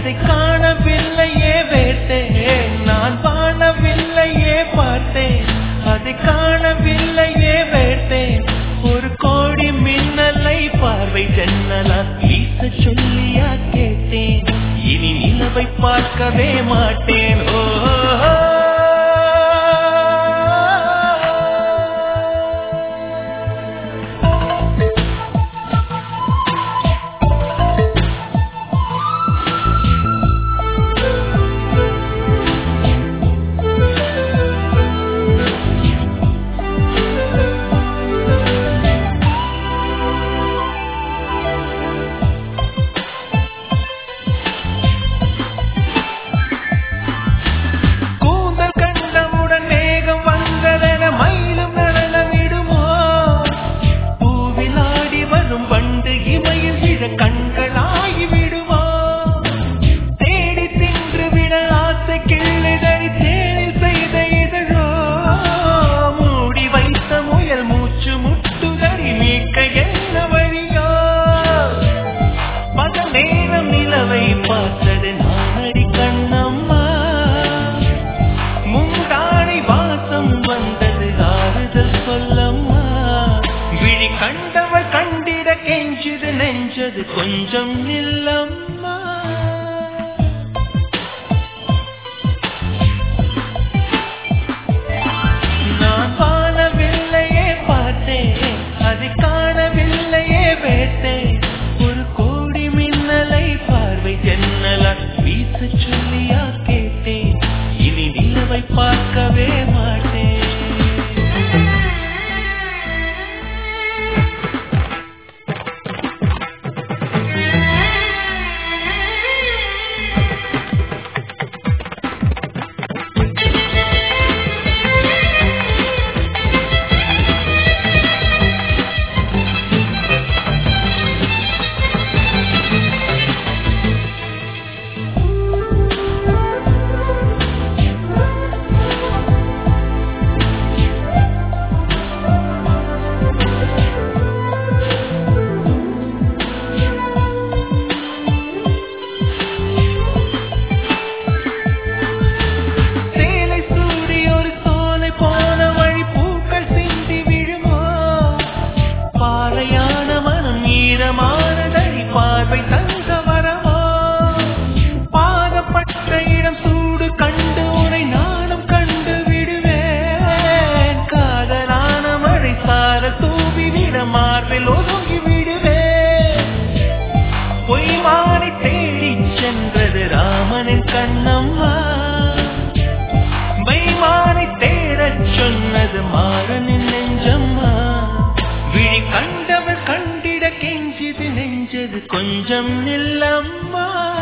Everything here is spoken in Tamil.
அதை காணவில்லையே வேட்டேன் நான் வாழவில்லையே பார்த்தேன் அதை காணவில்லையே வேட்டேன் ஒரு கோடி மின்னலை பார்வை ஜன்னலா வீச சொல்லியா கேட்டேன் இனி நிலவை பார்க்கவே மாட்டேன் ஓ கூந்தல் கண்டவுடன் மேகம் வந்ததென மயிலும் நடனமிடுமோ பூவில் ஆடி வரும் பண்டு இமையில் விழ கண்களாகி விடுமோ தேடி தின்று விட ஆசை கிள்ளுதறி தேனில் செய்த இதழோ மூடி வைத்த முயல் மூச்சு முட்டுதறி மீட்க என்ன வழியோ பல நேரம் நிலவை பார்த்தது நானடி கண்ணம்மா முந்தானை வாசம் வந்தது ஆறுதல் சொல்லம்மா விழி கண்டவர் கண்டிட கெஞ்சது நெஞ்சது கொஞ்சம் நில்லம்மா நான் வாழவில்லையே பார்த்தேன் அதை காணவில்லையே வேட்டேன் ஒரு கோடி மின்னலை பார்வை ஜன்னலா வீச சொல்லியா கேட்டேன் இனி நிலவை பார்க்கவே மாட்டேன் சேலை சூடி ஒரு சோலை போன வழி பூக்கள் சிந்தி விழுமோ பாறையான மனம் ஈரமானதடி பார்வை தங்க வரவோ பாதப்பட்ட இடம் சூடு கண்டு உனை நானும் கண்டு விடுவேன் காதலான மழை சார தூவி விட மார்பில் ஒதுங்கி விடுவேன் பொய்மானை தேடிச் சென்றது ராமனின் கண்ணம்மா மைமானை தேடச் சொன்னது மாறனின் நெஞ்சம்மா விழி கண்டவர் கண்டிட கெஞ்சிது நெஞ்சது கொஞ்சம் நில்லம்மா